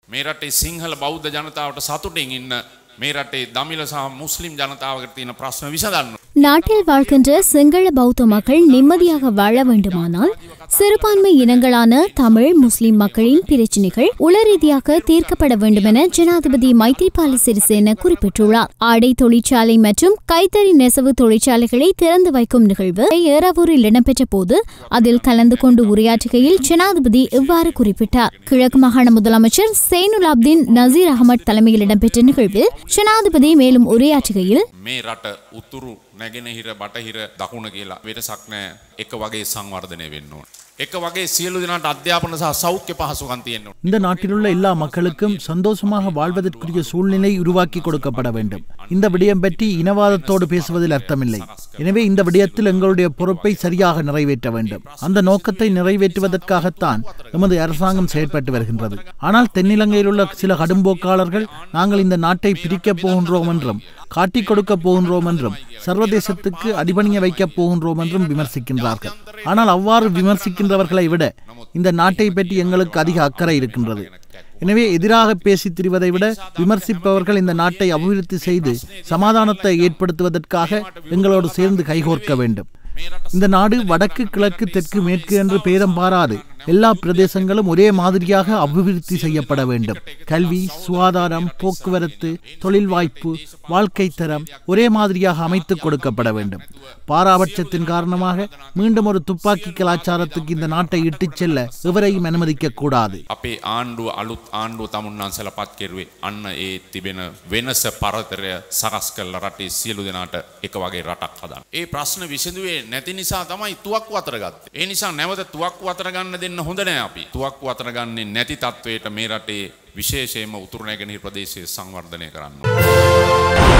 මේ රටේ සිංහල බෞද්ධ ජනතාවට සතුටින් ඉන්න මේ රටේ දමිල සහ මුස්ලිම් ජනතාවකට තියෙන ප්‍රශ්න විසඳන්න. நாட்டில் வாழ்கின்ற சிங்கள பௌத்த மக்கள் நிம்மதியாக வாழ வேண்டுமானால் சிறுபான்மை இனங்களான தமிழ் முஸ்லிம் மக்களின் பிரச்சினைகள் உளரீதியாக தீர்க்கப்பட வேண்டும் என ஜனாதிபதி மைத்ரிபால சிறிசேன குறிப்பிட்டுள்ளார் ஆடை தொழிற்சாலை மற்றும் கைத்தறி நெசவு தொழிற்சாலைகளை திறந்து வைக்கும் நிகழ்வு ஏறாவூரில் இடம்பெற்ற போது அதில் கலந்து கொண்டு உரையாற்றுகையில் ஜனாதிபதி இவ்வாறு குறிப்பிட்டார் கிழக்கு மாகாண முதலமைச்சர் சேனுல் அப்தீன் நசீர் அகமட் தலைமையில் இடம்பெற்ற நிகழ்வில் ஜனாதிபதி மேலும் உரையாற்றுகையில் මේ රට උතුරු නැගෙනහිර බටහිර දකුණ කියලා වෙනසක් නෑ එක වගේ සංවර්ධනය වෙන්න ඕන. එක වගේ සියලු දෙනාට අධ්‍යාපන සහ සෞඛ්‍ය පහසුකම් තියෙන්න ඕන. இந்த நாட்டிலுள்ள எல்லா மக்களுக்கும் சந்தோஷமாக வாழ்வதற்குரிய சூழ்நிலை உருவாக்கி கொடுக்கப்பட வேண்டும் இந்த விடயம் பற்றி இனவாதத்தோடு பேசுவதில் அர்த்தமில்லை எனவே இந்த விடயத்தில் எங்களுடைய பொறுப்பை சரியாக நிறைவேற்ற வேண்டும் அந்த நோக்கத்தை நிறைவேற்றுவதற்காகத்தான் எமது அரசாங்கம் செயற்பட்டு வருகின்றது ஆனால் தென்னிலங்கையில் உள்ள சில கடும்போக்காளர்கள் நாங்கள் இந்த நாட்டை பிரிக்கப் போகின்றோம் என்றும் காட்டிக் கொடுக்கப் போகின்றோம் என்றும் சர்வதேசத்துக்கு அடிபணிய வைக்கப் போகின்றோம் என்றும் விமர்சிக்கின்றார்கள் ஆனால் அவ்வாறு விமர்சிக்கின்றவர்களை விட இந்த நாட்டை பற்றி எங்களுக்கு அதிக அக்கறை இருக்கின்றது எனவே எதிராக பேசித் திரிவதை விட விமர்சிப்பவர்கள் இந்த நாட்டை அபிவிருத்தி செய்து சமாதானத்தை ஏற்படுத்துவதற்காக எங்களோடு சேர்ந்து கைகோர்க்க வேண்டும் இந்த நாடு வடக்கு கிழக்கு தெற்கு மேற்கு என்று பேதம் பாராது எல்லா பிரதேசங்களும் ஒரே மாதிரியாக அபிவிருத்தி செய்யப்பட வேண்டும் கல்வி சுகாதாரம் போக்குவரத்து தொழில் வாய்ப்பு வாழ்க்கை தரம் ஒரே மாதிரியாக அமைத்துக் கொடுக்கப்பட வேண்டும் பாராபட்சத்தின் காரணமாக மீண்டும் ஒரு துப்பாக்கி கலாச்சாரத்துக்கு இந்த நாட்டை இட்டுச் செல்ல எவரையும் அனுமதிக்க கூடாது අපේ ආණ්ඩුව අලුත් ආණ්ඩුව තමුන්නාන්සල පත් කෙරුවේ අන්න ඒ තිබෙන වෙනස පරතරය සකස් කල්ල රටේ සියලු දෙනාට එක වගේ රටක් හදන්න. ඒ ප්‍රශ්න විසඳුවේ නැති නිසා තමයි තුවක්කු අතරගත්. ඒ නිසා නැවත තුවක්කු අතරගන්න දෙන්න හොඳ නෑ අපි. තුවක්කු අතරගන්නේ නැති තත්වයට මේ රටේ විශේෂයෙන්ම උතුරුනැගෙනහිර ප්‍රදේශයේ සංවර්ධනය කරන්න. ඕනේ.